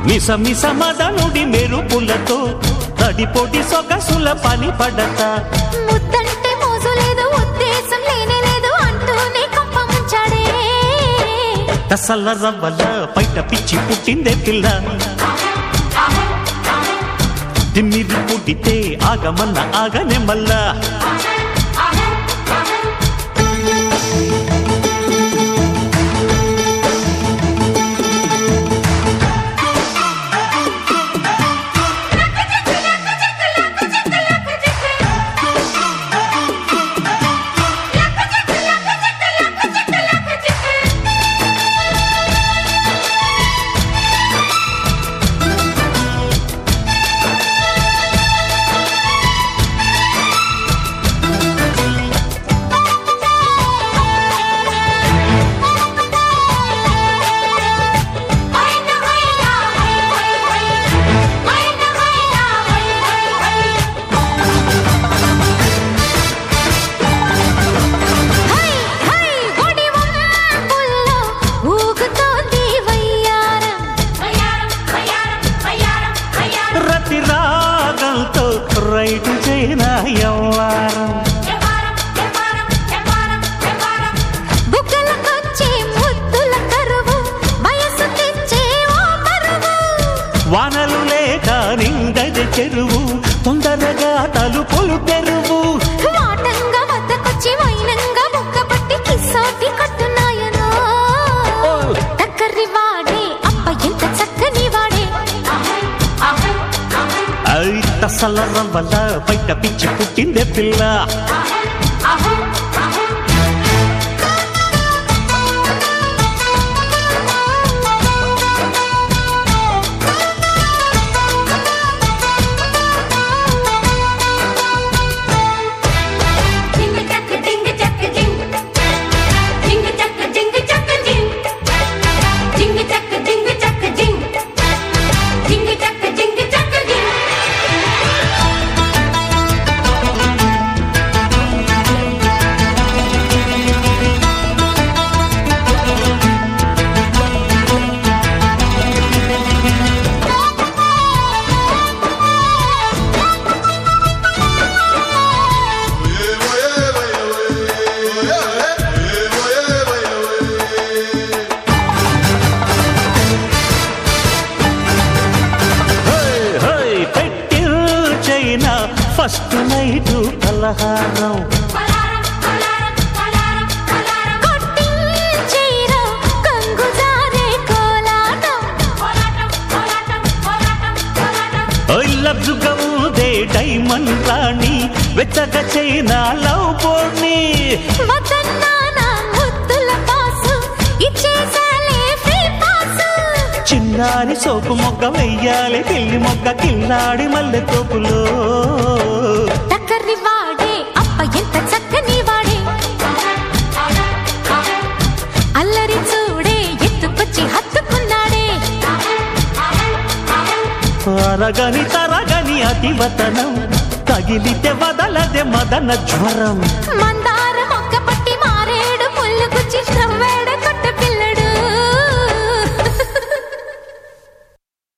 మిస మిస మదనుడి మెరుపులతో తడిపొడి సొగసుల పని పడత ముద్దంటే మోజు లేదు ఉద్దేశం లేనే లేదు అంటూనే కప్ప ముంచాడే తసల్ల రవ్వల బయట పిచ్చి పుట్టిందే పిల్ల తిమ్మిది పుట్టితే ఆగమన్న ఆగనే మల్లా హై హై ఒడి వంపుల్లో ఊగుతోంది వయ్యారం వయ్యారం వయ్యారం వయ్యారం వయ్యారం రతి రాగంతో రైటు చేయనా యవ్వారం ఎవారం ఎవారం ఎవారం ఎవారం బుగ్గలకొచ్చే ముద్దుల కరువు వయసు తెచ్చే ఓ పరువు వానలు లేక నిండది చెరువు తొందరగా తలుపులు తెరువు వాటంగా వద్దకొచ్చి వైనంగా బుక్క పట్టి కిస్సాటి కట్టున్నాయనో దగ్గరి వాడే అప్ప ఎంత చక్కని వాడే ఐ తసల రవ్వల బయట పిచ్చి పుట్టిందే పిల్ల జింగ చక్క జింగ చక్క జింగ జింగ చక్క జింగ చక్క జింగ జింగ చక్క జింగ చక్క జింగ జింగ చక్క జింగ చక్క జింగ హై, హై, పెట్టిరు చైనా ఫస్ట్ నైటు పలహారం పలారం పలారం పలారం పలారం కొట్టించేరా కంగు జారే కోలాటం కోలాటం కోలాటం కోలాటం కోలాటం ఓయ్ లబ్జుగా ఉందే డైమండ్ రాణి వెచ్చగా చైనా లవ్ బోర్ని వద్దన్నానా ముద్దుల పాసు ఇచ్చేసాలే ఫ్రీ పాసు చిన్నారి సోపు మొగ్గ వెయ్యాలి పిల్లి మొగ్గ కిల్లాడి మల్లె తోపులో దగ్గరి వాడే అప్ప ఎంత చక్కని వాడే అల్లరి చూడే ఎత్తుకొచ్చి హత్తుకున్నాడే అరగని తరగని అతివతనం తగిలితే వదలదే మదన జ్వరం మంద